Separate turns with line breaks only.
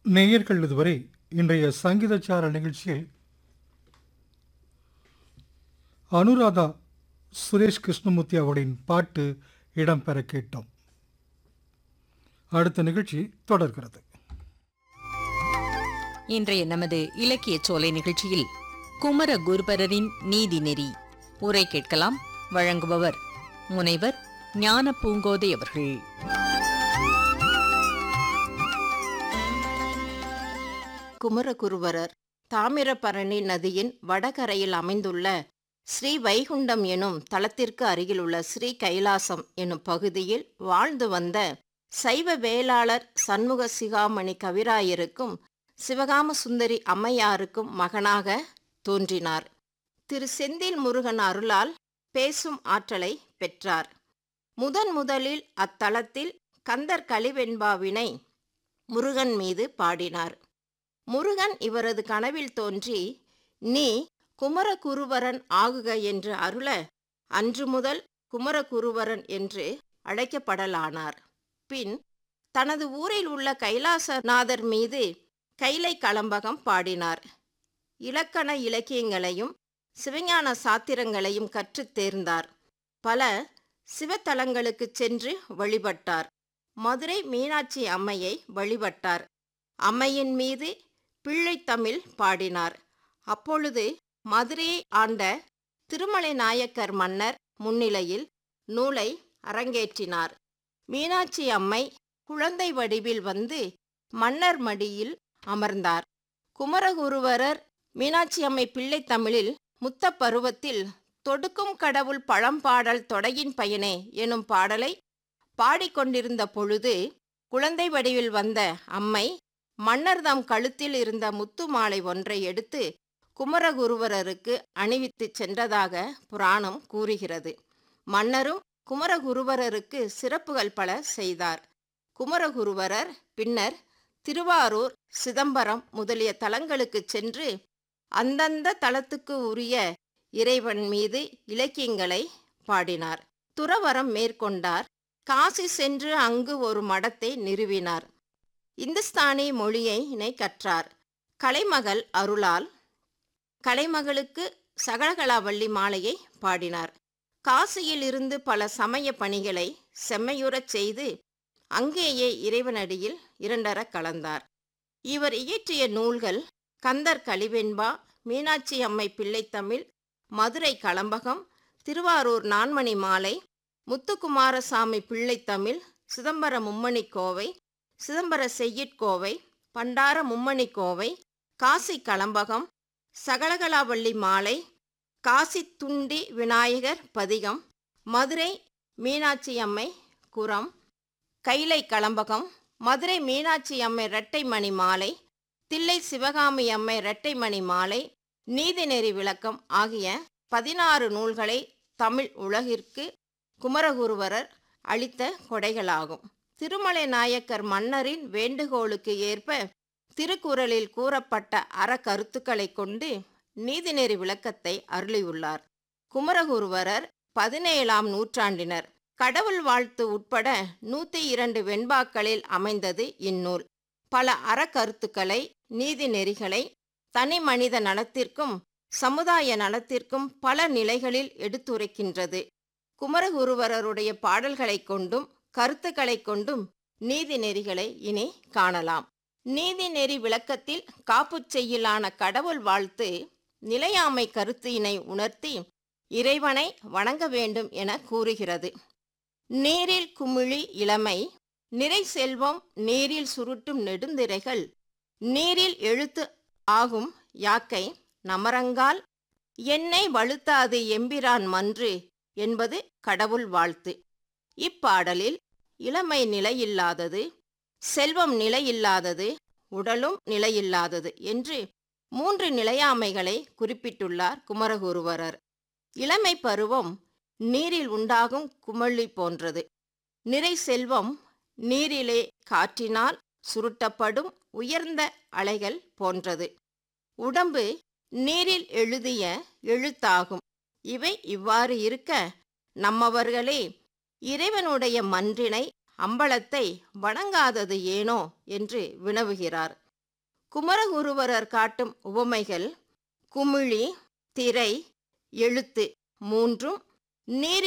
நேயர்கள் இதுவரை இன்றைய சங்கீதச்சார நிகழ்ச்சியில் அனுராதா சுரேஷ் கிருஷ்ணமூர்த்தி அவர்களின் பாட்டு இடம்பெற கேட்டோம் அடுத்த நிகழ்ச்சி தொடர்கிறது
இன்றைய நமது இலக்கிய சோலை நிகழ்ச்சியில் குமர குருபரரின் நீதி நெறி உரை கேட்கலாம் வழங்குபவர் முனைவர் ஞான பூங்கோதை அவர்கள்
குமரகுருவரர் தாமிரபரணி நதியின் வடகரையில் அமைந்துள்ள ஸ்ரீ வைகுண்டம் எனும் தலத்திற்கு அருகிலுள்ள ஸ்ரீ கைலாசம் எனும் பகுதியில் வாழ்ந்து வந்த சைவ வேளாளர் சண்முக சிகாமணி கவிராயருக்கும் சிவகாம சுந்தரி அம்மையாருக்கும் மகனாக தோன்றினார் திரு செந்தில் முருகன் அருளால் பேசும் ஆற்றலை பெற்றார் முதன் முதலில் அத்தலத்தில் கந்தர் கலிவெண்பாவினை முருகன் மீது பாடினார் முருகன் இவரது கனவில் தோன்றி நீ குமரகுருவரன் ஆகுக என்று அருள அன்று முதல் குமரகுருவரன் என்று அழைக்கப்படலானார் பின் தனது ஊரில் உள்ள கைலாசநாதர் மீது கைலை களம்பகம் பாடினார் இலக்கண இலக்கியங்களையும் சிவஞான சாத்திரங்களையும் கற்றுத் தேர்ந்தார் பல சிவத்தலங்களுக்குச் சென்று வழிபட்டார் மதுரை மீனாட்சி அம்மையை வழிபட்டார் அம்மையின் மீது பிள்ளைத்தமிழ் பாடினார் அப்பொழுது மதுரையை ஆண்ட திருமலை நாயக்கர் மன்னர் முன்னிலையில் நூலை அரங்கேற்றினார் மீனாட்சி அம்மை குழந்தை வடிவில் வந்து மன்னர் மடியில் அமர்ந்தார் குமரகுருவரர் மீனாட்சி அம்மை பிள்ளைத்தமிழில் முத்த பருவத்தில் தொடுக்கும் கடவுள் பழம்பாடல் தொடையின் பயனே எனும் பாடலை பாடிக்கொண்டிருந்த பொழுது குழந்தை வடிவில் வந்த அம்மை மன்னர் தம் கழுத்தில் இருந்த முத்து மாலை ஒன்றை எடுத்து குமரகுருவரருக்கு அணிவித்துச் சென்றதாக புராணம் கூறுகிறது மன்னரும் குமரகுருவரருக்கு சிறப்புகள் பல செய்தார் குமரகுருவரர் பின்னர் திருவாரூர் சிதம்பரம் முதலிய தலங்களுக்குச் சென்று அந்தந்த தலத்துக்கு உரிய இறைவன் மீது இலக்கியங்களை பாடினார் துறவரம் மேற்கொண்டார் காசி சென்று அங்கு ஒரு மடத்தை நிறுவினார் இந்துஸ்தானி மொழியினை கற்றார் கலைமகள் அருளால் கலைமகளுக்கு சகலகலாவள்ளி மாலையை பாடினார் காசியில் இருந்து பல சமய பணிகளை செம்மையுறச் செய்து அங்கேயே இறைவனடியில் இரண்டர கலந்தார் இவர் இயற்றிய நூல்கள் கந்தர் கலிவெண்பா மீனாட்சி அம்மை பிள்ளைத்தமிழ் மதுரை களம்பகம் திருவாரூர் நான்மணி மாலை முத்துக்குமாரசாமி பிள்ளைத்தமிழ் சிதம்பர மும்மணி கோவை சிதம்பர செய்யிற்கோவை பண்டார மும்மணி கோவை காசி களம்பகம் சகலகலாவள்ளி மாலை காசி துண்டி விநாயகர் பதிகம் மதுரை மீனாட்சி அம்மை குரம் கைலை களம்பகம் மதுரை மீனாட்சி அம்மை இரட்டைமணி மாலை தில்லை சிவகாமி அம்மை இரட்டைமணி மாலை நீதிநெறி விளக்கம் ஆகிய பதினாறு நூல்களை தமிழ் உலகிற்கு குமரகுருவரர் அளித்த கொடைகளாகும் திருமலை நாயக்கர் மன்னரின் வேண்டுகோளுக்கு ஏற்ப திருக்குறளில் கூறப்பட்ட அறக்கருத்துக்களை கொண்டு நீதிநெறி விளக்கத்தை அருளியுள்ளார் குமரகுருவரர் பதினேழாம் நூற்றாண்டினர் கடவுள் வாழ்த்து உட்பட நூத்தி இரண்டு வெண்பாக்களில் அமைந்தது இந்நூல் பல அறக்கருத்துக்களை நீதி நெறிகளை தனி மனித நலத்திற்கும் சமுதாய நலத்திற்கும் பல நிலைகளில் எடுத்துரைக்கின்றது குமரகுருவரருடைய பாடல்களைக் கொண்டும் கருத்துக்களைக் கொண்டும் நீதி நெறிகளை இனி காணலாம் நீதி நெறி விளக்கத்தில் காப்புச் செய்யலான கடவுள் வாழ்த்து நிலையாமை கருத்தினை உணர்த்தி இறைவனை வணங்க வேண்டும் என கூறுகிறது நீரில் குமிழி இளமை நிறை செல்வம் நீரில் சுருட்டும் நெடுந்திரைகள் நீரில் எழுத்து ஆகும் யாக்கை நமரங்கால் என்னை வழுத்தாது எம்பிரான் மன்று என்பது கடவுள் வாழ்த்து இப்பாடலில் இளமை நிலையில்லாதது செல்வம் நிலையில்லாதது உடலும் நிலையில்லாதது என்று மூன்று நிலையாமைகளை குறிப்பிட்டுள்ளார் குமரகுருவரர் இளமை பருவம் நீரில் உண்டாகும் குமளி போன்றது நிறை செல்வம் நீரிலே காற்றினால் சுருட்டப்படும் உயர்ந்த அலைகள் போன்றது உடம்பு நீரில் எழுதிய எழுத்தாகும் இவை இவ்வாறு இருக்க நம்மவர்களே இறைவனுடைய மன்றினை அம்பலத்தை வணங்காதது ஏனோ என்று வினவுகிறார் குமரகுருவரர் காட்டும் உவமைகள் குமிழி திரை எழுத்து மூன்றும் நீர்